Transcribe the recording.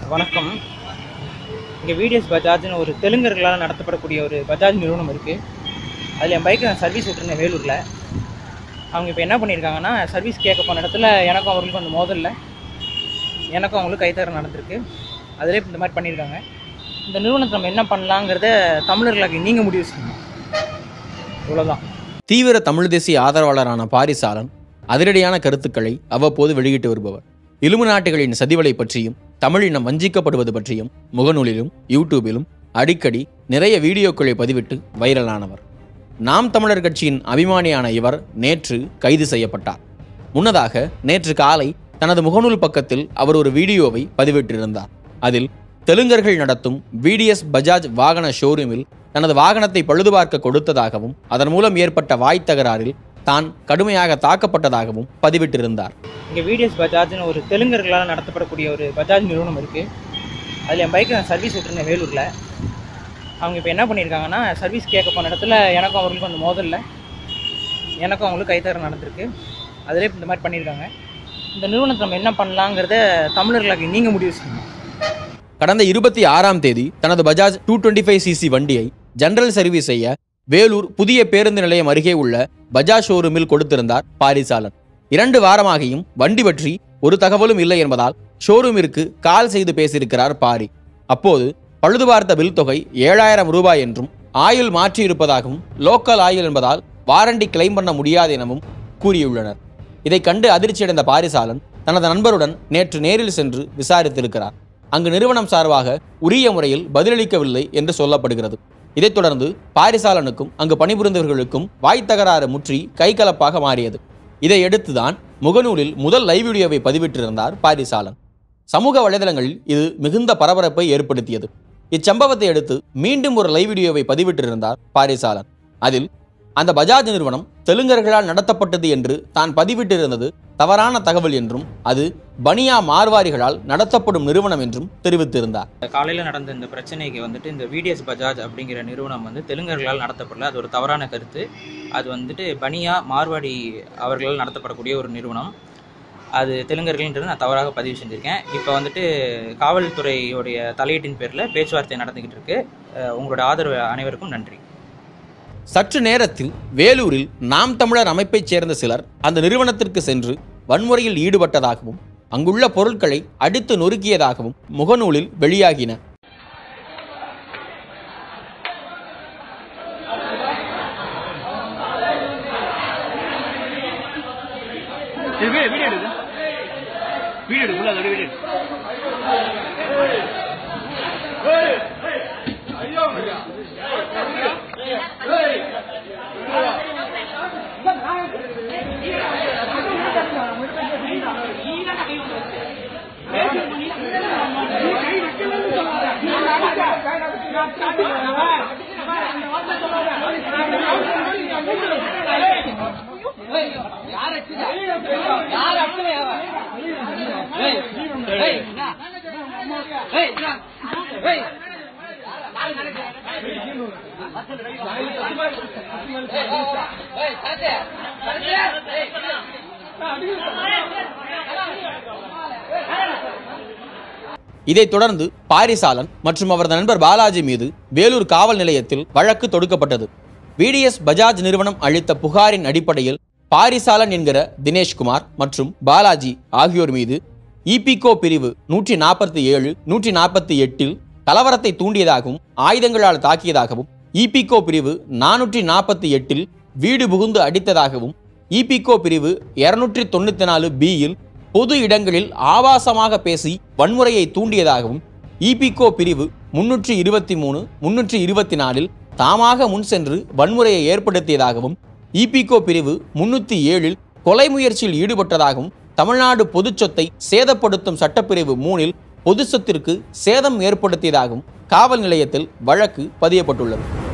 வணக்கம் இங்கே விடிஎஸ் பஜாஜ்னு ஒரு தெலுங்கர்களால் நடத்தப்படக்கூடிய ஒரு பஜாஜ் நிறுவனம் இருக்குது அதில் என் பைக்கை நான் சர்வீஸ் விட்டுருந்தேன் வேலூரில் அவங்க இப்போ என்ன பண்ணியிருக்காங்கன்னா சர்வீஸ் கேட்க போன இடத்துல எனக்கும் அவங்களுக்கும் அந்த மோதலில் எனக்கும் அவங்களுக்கும் கைத்தகரம் நடந்திருக்கு அதிலே இந்த மாதிரி பண்ணியிருக்காங்க இந்த நிறுவனத்தை நம்ம என்ன பண்ணலாங்கிறத தமிழர்களுக்கு நீங்கள் முடிவு செய்யணும் இவ்வளோதான் தீவிர தமிழ் தேசிய ஆதரவாளரான பாரிசாலன் அதிரடியான கருத்துக்களை அவ்வப்போது வெளியிட்டு வருபவர் இலுமு நாட்டுகளின் சதிவலை பற்றியும் தமிழினம் வஞ்சிக்கப்படுவது பற்றியும் முகநூலிலும் யூடியூபிலும் அடிக்கடி நிறைய வீடியோக்களை பதிவிட்டு வைரலானவர் நாம் தமிழர் கட்சியின் அபிமானியான இவர் நேற்று கைது செய்யப்பட்டார் முன்னதாக நேற்று காலை தனது முகநூல் பக்கத்தில் அவர் ஒரு வீடியோவை பதிவிட்டிருந்தார் அதில் தெலுங்கர்கள் நடத்தும் விடிஎஸ் பஜாஜ் வாகன ஷோரூமில் தனது வாகனத்தை பழுதுபார்க்க கொடுத்ததாகவும் அதன் மூலம் ஏற்பட்ட வாய்த் தகராறில் தான் கடுமையாக தாக்கப்பட்டதாகவும் பதிவிட்டிருந்தார் இங்கே விடிஎஸ் பஜாஜ்னு ஒரு தெலுங்கர்களால் நடத்தப்படக்கூடிய ஒரு பஜாஜ் நிறுவனம் இருக்குது அதில் என் பைக்கை நான் சர்வீஸ் விட்டுருந்தேன் வேலூரில் அவங்க இப்போ என்ன பண்ணியிருக்காங்கன்னா சர்வீஸ் கேட்க போன இடத்துல எனக்கும் அவங்களுக்கும் அந்த மோதலில் எனக்கும் அவங்களுக்கும் கைத்தகரம் நடந்திருக்கு அதிலே இந்த மாதிரி பண்ணியிருக்காங்க இந்த நிறுவனத்தை நம்ம என்ன பண்ணலாங்கிறத தமிழர்களுக்கு நீங்கள் முடிவு செய்யணும் கடந்த இருபத்தி ஆறாம் தேதி தனது Bajaj two twenty five CC வண்டியை ஜெனரல் சர்வீஸ் செய்ய வேலூர் புதிய பேருந்து நிலையம் அருகே உள்ள பஜாஜ் ஷோரூமில் கொடுத்திருந்தார் பாரிசாலன் இரண்டு வாரமாகியும் வண்டி பற்றி ஒரு தகவலும் இல்லை என்பதால் ஷோரூமிற்கு கால் செய்து பேசியிருக்கிறார் பாரி அப்போது பழுது பார்த்த பில் தொகை ஏழாயிரம் ரூபாய் என்றும் ஆயுள் மாற்றி இருப்பதாகவும் லோக்கல் ஆயுள் என்பதால் வாரண்டி கிளைம் பண்ண முடியாது எனவும் கூறியுள்ளனர் இதை கண்டு அதிர்ச்சியடைந்த பாரிசாலன் தனது நண்பருடன் நேற்று நேரில் சென்று விசாரித்திருக்கிறார் அங்கு நிறுவனம் சார்பாக உரிய முறையில் பதிலளிக்கவில்லை என்று சொல்லப்படுகிறது இதைத் தொடர்ந்து பாரிசாலனுக்கும் அங்கு பணிபுரிந்தவர்களுக்கும் வாய்த் தகராறு முற்றி கைகலப்பாக மாறியது இதையடுத்துதான் முகநூலில் முதல் லைவ் வீடியோவை பதிவிட்டிருந்தார் பாரிசாலன் சமூக வலைதளங்களில் இது மிகுந்த பரபரப்பை ஏற்படுத்தியது இச்சம்பவத்தை அடுத்து மீண்டும் ஒரு லைவ் வீடியோவை பதிவிட்டிருந்தார் பாரிசாலன் அதில் அந்த பஜாஜ் நிறுவனம் தெலுங்கர்களால் நடத்தப்பட்டது என்று தான் பதிவிட்டிருந்தது தவறான தகவல் என்றும் அது பனியா மார்வாரிகளால் நடத்தப்படும் நிறுவனம் என்றும் தெரிவித்திருந்தார் காலையில் நடந்த இந்த பிரச்சனைக்கு வந்துட்டு இந்த விடிஎஸ் பஜாஜ் அப்படிங்கிற நிறுவனம் வந்து தெலுங்கர்களால் நடத்தப்படல அது ஒரு தவறான கருத்து அது வந்துட்டு பனியா மார்வாடி அவர்களால் நடத்தப்படக்கூடிய ஒரு நிறுவனம் அது தெலுங்கர்கள்ன்றது நான் தவறாக பதிவு செஞ்சுருக்கேன் இப்போ வந்துட்டு காவல்துறையுடைய தலையீட்டின் பேரில் பேச்சுவார்த்தை நடந்துக்கிட்டு இருக்கு அஹ் உங்களோட ஆதரவு அனைவருக்கும் நன்றி சற்று நேரத்தில் வேலூரில் நாம் தமிழர் அமைப்பைச் சேர்ந்த சிலர் அந்த நிறுவனத்திற்கு சென்று வன்முறையில் ஈடுபட்டதாகவும் அங்குள்ள பொருட்களை அடித்து நொறுக்கியதாகவும் முகநூலில் வெளியாகின வீடியோ எடுக்கு வீடியோ எடுக்கு உள்ள அதோட வீடியோ இதைத் தொடர்ந்து பாரிசாலன் மற்றும் அவரது நண்பர் பாலாஜி மீது வேலூர் காவல் நிலையத்தில் வழக்கு தொடுக்கப்பட்டது விடிஎஸ் பஜாஜ் நிறுவனம் அளித்த புகாரின் அடிப்படையில் பாரிசாலன் என்கிற தினேஷ்குமார் மற்றும் பாலாஜி ஆகியோர் மீது இபிகோ பிரிவு நூற்றி நாற்பத்தி ஏழு நூற்றி நாற்பத்தி எட்டில் கலவரத்தை தூண்டியதாகவும் ஆயுதங்களால் தாக்கியதாகவும் இபிகோ பிரிவு நானூற்றி நாற்பத்தி எட்டில் வீடு புகுந்து அடித்ததாகவும் இபிகோ பிரிவு இருநூற்றி தொண்ணூற்றி நாலு பியில் பொது இடங்களில் ஆபாசமாக பேசி வன்முறையை தூண்டியதாகவும் இபிகோ பிரிவு முன்னூற்றி இருபத்தி மூணு முன்னூற்றி இருபத்தி நாலில் தாமாக முன் சென்று வன்முறையை ஏற்படுத்தியதாகவும் இபிகோ பிரிவு முன்னூற்றி ஏழில் கொலை முயற்சியில் ஈடுபட்டதாகவும் தமிழ்நாடு பொதுச் சொத்தை சேதப்படுத்தும் சட்டப்பிரிவு மூணில் பொது சொத்திற்கு சேதம் ஏற்படுத்தியதாகவும் காவல் நிலையத்தில் வழக்கு பதியப்பட்டுள்ளது